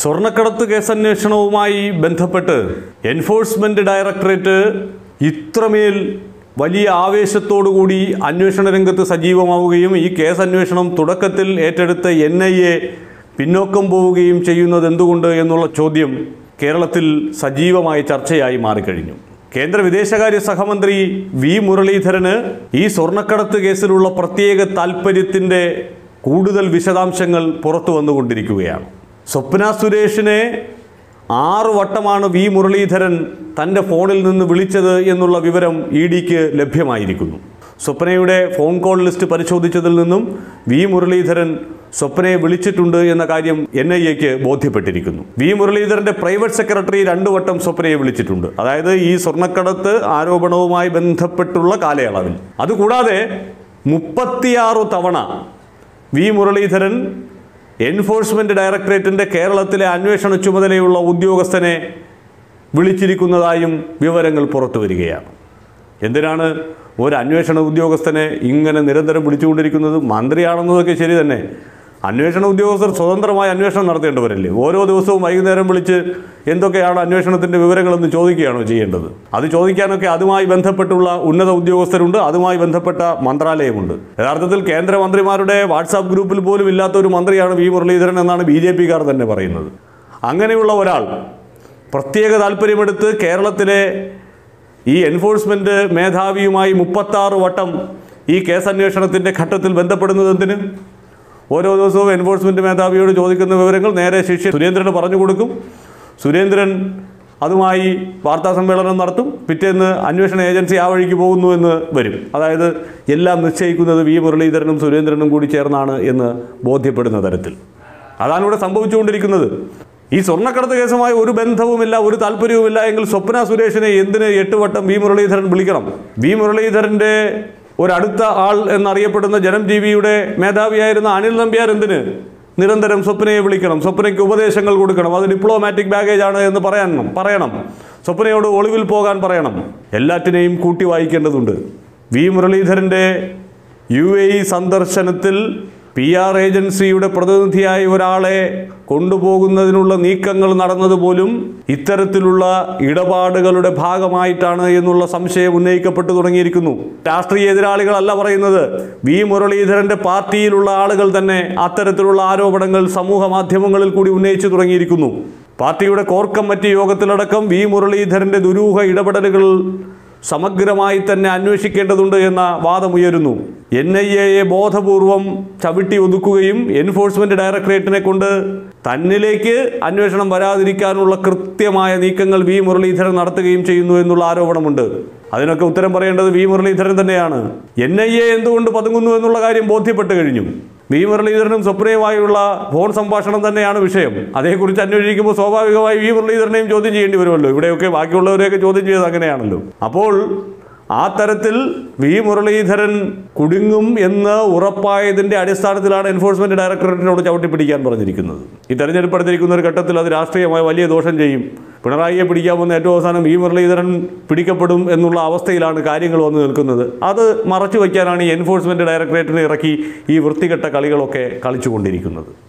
സ്വർണ്ണക്കടത്ത് കേസന്വേഷണവുമായി ബന്ധപ്പെട്ട് enforcement directorate ഇത്രമേൽ വലിയ ആവേശത്തോടുകൂടി അന്വേഷണ രംഗത്ത് സജീവമാവുകയും ഈ കേസ് അന്വേഷണം തുടക്കത്തിൽ ഏറ്റെടുത്ത എൻ ഐ എ പിന്നോക്കം പോവുകയും ചെയ്യുന്നത് എന്തുകൊണ്ട് എന്നുള്ള ചോദ്യം കേരളത്തിൽ സജീവമായ ചർച്ചയായി മാറിക്കഴിഞ്ഞു കേന്ദ്ര വിദേശകാര്യ സഹമന്ത്രി വി മുരളീധരന് ഈ സ്വർണ്ണക്കടത്ത് കേസിലുള്ള പ്രത്യേക താൽപ്പര്യത്തിൻ്റെ കൂടുതൽ വിശദാംശങ്ങൾ പുറത്തു വന്നുകൊണ്ടിരിക്കുകയാണ് സ്വപ്ന സുരേഷിനെ ആറ് വട്ടമാണ് വി മുരളീധരൻ തൻ്റെ ഫോണിൽ നിന്ന് വിളിച്ചത് എന്നുള്ള വിവരം ഇ ഡിക്ക് ലഭ്യമായിരിക്കുന്നു സ്വപ്നയുടെ ഫോൺ കോൾ ലിസ്റ്റ് പരിശോധിച്ചതിൽ നിന്നും വി മുരളീധരൻ സ്വപ്നയെ വിളിച്ചിട്ടുണ്ട് എന്ന കാര്യം എൻ ഐ എക്ക് ബോധ്യപ്പെട്ടിരിക്കുന്നു വി മുരളീധരന്റെ പ്രൈവറ്റ് സെക്രട്ടറി രണ്ടു വട്ടം സ്വപ്നയെ വിളിച്ചിട്ടുണ്ട് അതായത് ഈ സ്വർണ്ണക്കടത്ത് ആരോപണവുമായി ബന്ധപ്പെട്ടുള്ള കാലയളവിൽ അതുകൂടാതെ മുപ്പത്തിയാറ് തവണ വി മുരളീധരൻ എൻഫോഴ്സ്മെന്റ് ഡയറക്ടറേറ്റിന്റെ കേരളത്തിലെ അന്വേഷണ ചുമതലയുള്ള ഉദ്യോഗസ്ഥനെ വിളിച്ചിരിക്കുന്നതായും വിവരങ്ങൾ പുറത്തു വരികയാണ് എന്തിനാണ് ഒരു അന്വേഷണ ഉദ്യോഗസ്ഥനെ ഇങ്ങനെ നിരന്തരം വിളിച്ചുകൊണ്ടിരിക്കുന്നത് മന്ത്രിയാണെന്നതൊക്കെ ശരി തന്നെ അന്വേഷണ ഉദ്യോഗസ്ഥർ സ്വതന്ത്രമായ അന്വേഷണം നടത്തേണ്ടവരല്ലേ ഓരോ ദിവസവും വൈകുന്നേരം വിളിച്ച് എന്തൊക്കെയാണ് അന്വേഷണത്തിൻ്റെ വിവരങ്ങളെന്ന് ചോദിക്കുകയാണോ ചെയ്യേണ്ടത് അത് ചോദിക്കാനൊക്കെ അതുമായി ബന്ധപ്പെട്ടുള്ള ഉന്നത ഉദ്യോഗസ്ഥരുണ്ട് അതുമായി ബന്ധപ്പെട്ട മന്ത്രാലയമുണ്ട് യഥാർത്ഥത്തിൽ കേന്ദ്രമന്ത്രിമാരുടെ വാട്സാപ്പ് ഗ്രൂപ്പിൽ പോലും ഇല്ലാത്ത ഒരു മന്ത്രിയാണ് വി മുരളീധരൻ എന്നാണ് ബി ജെ പിക്കാർ തന്നെ പറയുന്നത് അങ്ങനെയുള്ള ഒരാൾ പ്രത്യേക താല്പര്യമെടുത്ത് കേരളത്തിലെ ഈ എൻഫോഴ്സ്മെന്റ് മേധാവിയുമായി മുപ്പത്താറ് വട്ടം ഈ കേസന്വേഷണത്തിൻ്റെ ഘട്ടത്തിൽ ബന്ധപ്പെടുന്നത് എന്തിന് ഓരോ ദിവസവും എൻഫോഴ്സ്മെന്റ് മേധാവിയോട് ചോദിക്കുന്ന വിവരങ്ങൾ നേരെ ശിഷ്യ സുരേന്ദ്രന് പറഞ്ഞു കൊടുക്കും സുരേന്ദ്രൻ അതുമായി വാർത്താ സമ്മേളനം നടത്തും പിറ്റേന്ന് അന്വേഷണ ഏജൻസി ആ വഴിക്ക് പോകുന്നു എന്ന് വരും അതായത് എല്ലാം നിശ്ചയിക്കുന്നത് വി മുരളീധരനും സുരേന്ദ്രനും കൂടി ചേർന്നാണ് എന്ന് ബോധ്യപ്പെടുന്ന തരത്തിൽ അതാണ് ഇവിടെ സംഭവിച്ചുകൊണ്ടിരിക്കുന്നത് ഈ സ്വർണ്ണക്കടത്ത് കേസുമായി ഒരു ബന്ധവുമില്ല ഒരു താല്പര്യവുമില്ല എങ്കിൽ സ്വപ്ന സുരേഷിനെ എന്തിന് എട്ട് വട്ടം വി മുരളീധരൻ വിളിക്കണം വി മുരളീധരന്റെ ഒരടുത്ത ആൾ എന്നറിയപ്പെടുന്ന ജനം ടി വിയുടെ മേധാവിയായിരുന്ന അനിൽ നമ്പ്യാർ എന്തിന് നിരന്തരം സ്വപ്നയെ വിളിക്കണം സ്വപ്നയ്ക്ക് ഉപദേശങ്ങൾ കൊടുക്കണം അത് ഡിപ്ലോമാറ്റിക് ബാഗേജ് ആണ് എന്ന് പറയണം പറയണം സ്വപ്നയോട് ഒളിവിൽ പോകാൻ പറയണം എല്ലാറ്റിനെയും കൂട്ടി വായിക്കേണ്ടതുണ്ട് വി മുരളീധരന്റെ യു എ ഇ സന്ദർശനത്തിൽ പി ആർ ഏജൻസിയുടെ പ്രതിനിധിയായ ഒരാളെ കൊണ്ടുപോകുന്നതിനുള്ള നീക്കങ്ങൾ നടന്നതുപോലും ഇത്തരത്തിലുള്ള ഇടപാടുകളുടെ ഭാഗമായിട്ടാണ് എന്നുള്ള സംശയം ഉന്നയിക്കപ്പെട്ടു തുടങ്ങിയിരിക്കുന്നു രാഷ്ട്രീയ എതിരാളികളല്ല പറയുന്നത് വി മുരളീധരന്റെ പാർട്ടിയിലുള്ള ആളുകൾ തന്നെ അത്തരത്തിലുള്ള ആരോപണങ്ങൾ സമൂഹ മാധ്യമങ്ങളിൽ കൂടി ഉന്നയിച്ചു തുടങ്ങിയിരിക്കുന്നു പാർട്ടിയുടെ കോർ കമ്മിറ്റി യോഗത്തിലടക്കം വി മുരളീധരന്റെ ദുരൂഹ ഇടപെടലുകൾ സമഗ്രമായി തന്നെ അന്വേഷിക്കേണ്ടതുണ്ട് എന്ന വാദമുയരുന്നു എൻ ഐ എയെ ബോധപൂർവം ചവിട്ടി ഒതുക്കുകയും എൻഫോഴ്സ്മെന്റ് ഡയറക്ടറേറ്റിനെ കൊണ്ട് തന്നിലേക്ക് അന്വേഷണം വരാതിരിക്കാനുള്ള കൃത്യമായ നീക്കങ്ങൾ വി മുരളീധരൻ നടത്തുകയും ചെയ്യുന്നു എന്നുള്ള ആരോപണമുണ്ട് അതിനൊക്കെ ഉത്തരം പറയേണ്ടത് വി മുരളീധരൻ തന്നെയാണ് എൻ ഐ എ എന്തുകൊണ്ട് പതുങ്ങുന്നു എന്നുള്ള കാര്യം ബോധ്യപ്പെട്ട് കഴിഞ്ഞു വി മുരളീധരനും സ്വപ്നയുമായുള്ള ഫോൺ സംഭാഷണം തന്നെയാണ് വിഷയം അതേക്കുറിച്ച് അന്വേഷിക്കുമ്പോൾ സ്വാഭാവികമായി വി മുരളീധരനെയും ചോദ്യം ചെയ്യേണ്ടി വരുമല്ലോ ഇവിടെയൊക്കെ ബാക്കിയുള്ളവരെയൊക്കെ ചോദ്യം ചെയ്തത് അങ്ങനെയാണല്ലോ അപ്പോൾ ആ തരത്തിൽ വി മുരളീധരൻ കുടുങ്ങും എന്ന് ഉറപ്പായതിന്റെ അടിസ്ഥാനത്തിലാണ് എൻഫോഴ്സ്മെന്റ് ഡയറക്ടറേറ്റിനോട് ചവിട്ടി പിടിക്കാൻ പറഞ്ഞിരിക്കുന്നത് ഈ തെരഞ്ഞെടുപ്പ് അടുത്തിരിക്കുന്ന ഒരു ഘട്ടത്തിൽ അത് രാഷ്ട്രീയമായി വലിയ ദോഷം ചെയ്യും പിണറായിയെ പിടിക്കാമെന്ന് ഏറ്റവും അവസാനം വി മുരളീധരൻ പിടിക്കപ്പെടും എന്നുള്ള അവസ്ഥയിലാണ് കാര്യങ്ങൾ വന്നു നിൽക്കുന്നത് അത് മറച്ചു വയ്ക്കാനാണ് ഈ എൻഫോഴ്സ്മെന്റ് ഡയറക്ടറേറ്റിനെ ഇറക്കി ഈ വൃത്തികെട്ട കളികളൊക്കെ കളിച്ചുകൊണ്ടിരിക്കുന്നത്